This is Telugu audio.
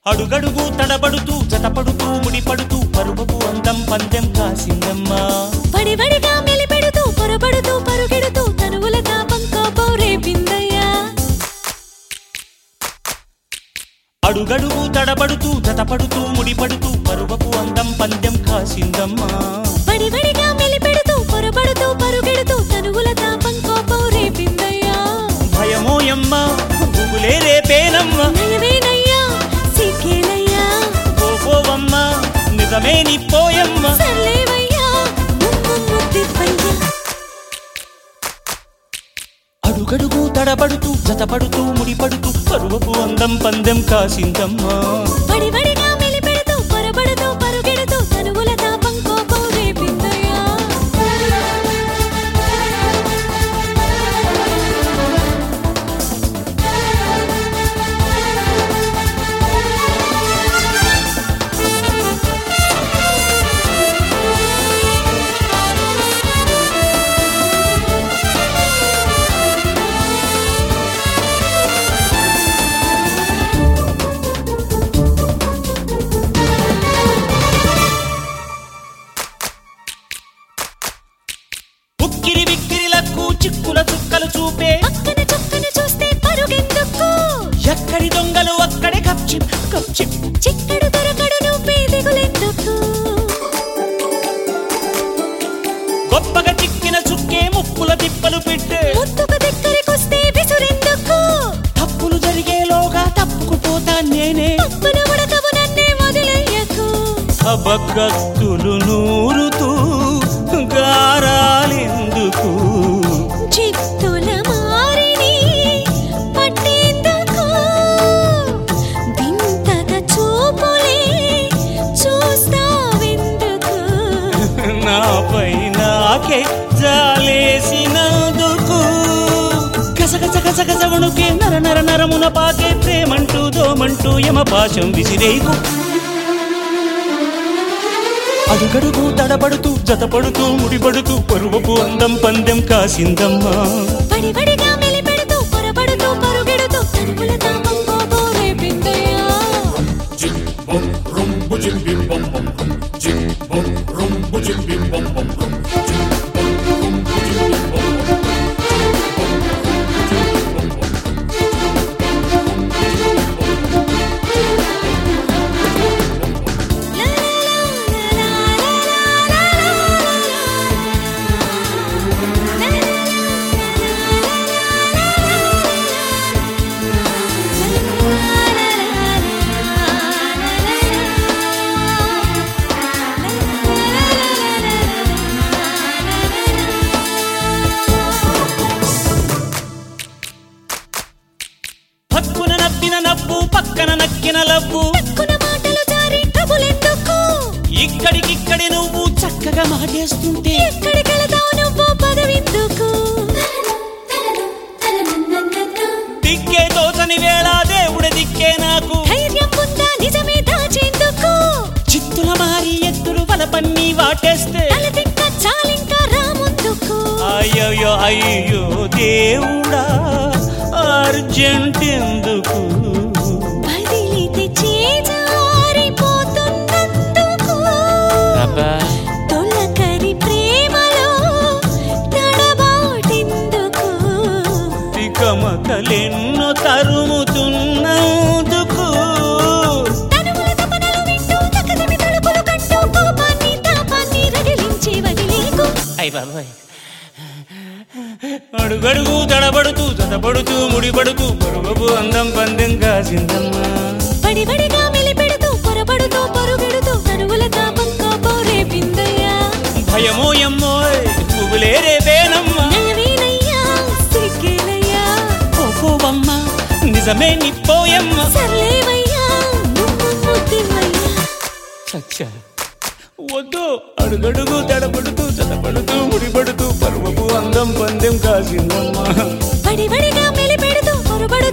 అడుగడుగు తడబడుతూ జతపడుతూ ముడిపడుతూ పరువపు అందం పందెం కాసిందమ్మా వడివడిగా మెలిపెడుతూ పొరబడుతూ పరుగెడుతూ తనువుల తాపం కోపం రేపిందయ్యా అడుగడుగు తడబడుతూ జతపడుతూ ముడిపడుతూ పరువపు అందం పందెం కాసిందమ్మా వడివడిగా మెలిపెడుతూ పొరబడుతూ పరుగెడుతూ తనువుల తాపం కోపం రేపిందయ్యా భయమోయమ్మ పువ్వులే రేపేనమ్మా నయమేనయ్యా సిగ్గేలయ్యా పోవమ్మ నిజమే నిపోయమ్మ సర్లేవయ్యా ముమ్ము ముద్దిప్పయ్యా అడుగడుగు తడబడుతూ జతపడుతూ ముడిపడుతూ పరువపు అందం పందెం కాసిందమ్మా వడివడిగా మెలిపెడుతూ పొరబడుతూ పరుగెడుతూ తనువుల తాపం కోపం రేపిందయ్యా ఉక్కిరి విక్కిరిలకు చిక్కుల చుక్కలు చూపే పక్కన చొక్కన చూస్తే పరుగెందుకు ఎక్కడి దొంగలు అక్కడే కప్చిప్ కప్చిప్ చిక్కడు దొరకడు నువ్వే దిగులెందుకు గొప్పగా చిక్కిన చుక్కే ముప్పుల తిప్పలు పెట్టే ముత్తుకు దగ్గరికొస్తే విసురెందుకు తప్పులు జరిగేలోగా తప్పుకుపోతా నేనే పప్పున ఉడకవు నన్నే వదిలేయకు అబకత్తులు నూరుతూ గారాలెందుకు చిత్తుల మారిని పట్టేందుకు వింతగా చూపులే చూస్తావెందుకు నాపై నాకే జాలేసినందుకు గసగస గసగస వణుకే నర నర నరమున పాకే ప్రేమంటూ దోమంటూ యమపాశం విసిరేకు అడుగడుగు తడబడుతూ జతపడుతూ ముడిపడుతూ పరువపు అందం పందెం కాసిందమ్మా వడివడిగా మెలిపెడుతూ పొరబడుతూ పరుగెడుతూ తనువుల తాపం కోపో రేపిందయ్యా లా లా లా లా లా లా హక్కున నవ్విన నవ్వు పక్కన నక్కిన లవ్వు తక్కున మాటలు జారి ట్రబులెందుకు ఇక్కడికిక్కడి నువ్వు చక్కగా మాటేస్తుంటే ఎక్కడికెళతావు నువ్వు పదవిందుకు దిక్కే తోచని వేళ దేవుడి దిక్కే నాకు ధైర్యం ఉందా నిజమే దాచేందుకు చిత్తుల మారి ఎత్తులు వలపన్ని వాటేస్తే తల తిక్క చాలింకా రాముందుకు అయ్యో అయ్యో దేవుడా అర్జెంట్ ఎందుకు వదిలితే చేజారిపోతున్నందుకు తొలకరి ప్రేమలో తడబాటెందుకు తికమకలెన్నో తరుముతున్నందుకు తనువుల తపనలు వింటూ తకదిమి తలుపులు కట్టు కోపాన్ని తాపాన్ని రగిలించి వదిలేకు అయ్య బాబాయ్ అడుగడుగు తడబడుతూ చదబడుతూ ముడిపడుతూ పరువపు అందం పందెం కాసిందమ్మా వడివడిగా మెలిపెడుతూ పొరబడుతూ పరుగెడుతూ తనువుల తాపం కోపం రేపిందయ్యా భయమో ఎమ్మో పువ్వులే రేపేనమ్మా నయమేనయ్యా సిగ్గేలయ్యా పోవమ్మ నిజమే నిప్పోయమ్మ సర్లేవయ్యా ముమ్ము ముద్దివయ్యా చచ్చా వద్దు అడుగడుగు తడబడుతూ చదపడుతూ ముడిపడుతూ పరువపు అందం పందెం కాసిందమ్మా వడివడిగా మెలిపెడుతూ పొరబడుతూ